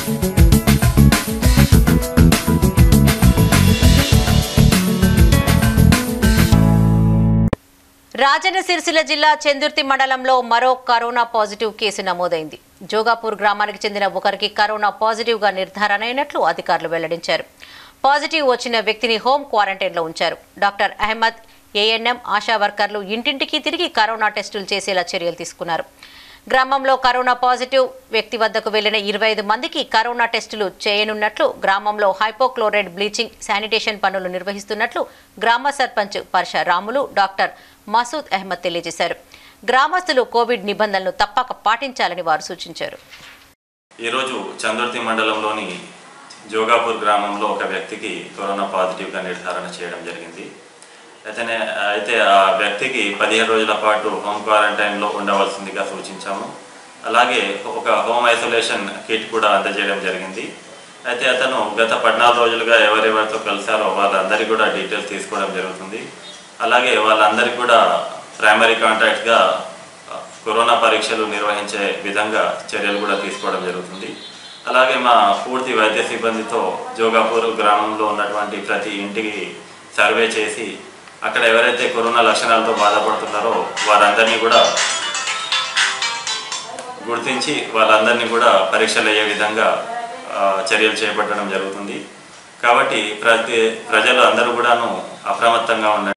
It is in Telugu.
రాజన్న సిరిసిల్ల జిల్లా చెందుర్తి మండలంలో మరో కరోనా పాజిటివ్ కేసు నమోదైంది జోగాపూర్ గ్రామానికి చెందిన ఒకరికి కరోనా పాజిటివ్ గా నిర్ధారణ అయినట్లు అధికారులు వెల్లడించారు పాజిటివ్ వచ్చిన వ్యక్తిని హోం క్వారంటైన్లో ఉంచారు డాక్టర్ అహ్మద్ ఏఎన్ఎం ఆశా వర్కర్లు ఇంటింటికి తిరిగి కరోనా టెస్టులు చేసేలా చర్యలు తీసుకున్నారు గ్రామంలో కరోనా పాజిటివ్ వ్యక్తి వద్దకు వెళ్లిన ఇరవై ఐదు మందికి కరోనా టెస్టులు చేయనున్నట్లు గ్రామంలో హైపోక్లోరైడ్ బ్లీచింగ్ శానిటేషన్ పనులు నిర్వహిస్తున్నట్లు గ్రామ సర్పంచ్ పర్ష రాములు డాక్టర్ మసూద్ అహ్మద్ తెలియజేశారు గ్రామస్తులు కోవిడ్ నిబంధనలు తప్పక పాటించాలని వారు సూచించారు ఈరోజు చందుర్తి మండలంలోని జోగాపూర్ గ్రామంలో ఒక వ్యక్తికి కరోనా పాజిటివ్గా నిర్ధారణ చేయడం జరిగింది అయితేనే అయితే ఆ వ్యక్తికి పదిహేను రోజుల పాటు హోమ్ క్వారంటైన్లో ఉండవలసిందిగా సూచించాము అలాగే ఒక హోమ్ ఐసోలేషన్ కిట్ కూడా అందజేయడం జరిగింది అయితే అతను గత పద్నాలుగు రోజులుగా ఎవరెవరితో కలిశారో వాళ్ళందరికీ కూడా డీటెయిల్స్ తీసుకోవడం జరుగుతుంది అలాగే వాళ్ళందరికీ కూడా ప్రైమరీ కాంటాక్ట్గా కరోనా పరీక్షలు నిర్వహించే విధంగా చర్యలు కూడా తీసుకోవడం జరుగుతుంది అలాగే మా పూర్తి వైద్య సిబ్బందితో జోగాపూర్ గ్రామంలో ఉన్నటువంటి ప్రతి ఇంటికి సర్వే చేసి అక్కడ ఎవరైతే కరోనా లక్షణాలతో బాధపడుతున్నారో వారందరినీ కూడా గుర్తించి వాళ్ళందరినీ కూడా పరీక్షలు అయ్యే విధంగా ఆ, చర్యలు చేపట్టడం జరుగుతుంది కాబట్టి ప్రతి ప్రజలు అందరూ కూడాను అప్రమత్తంగా ఉండండి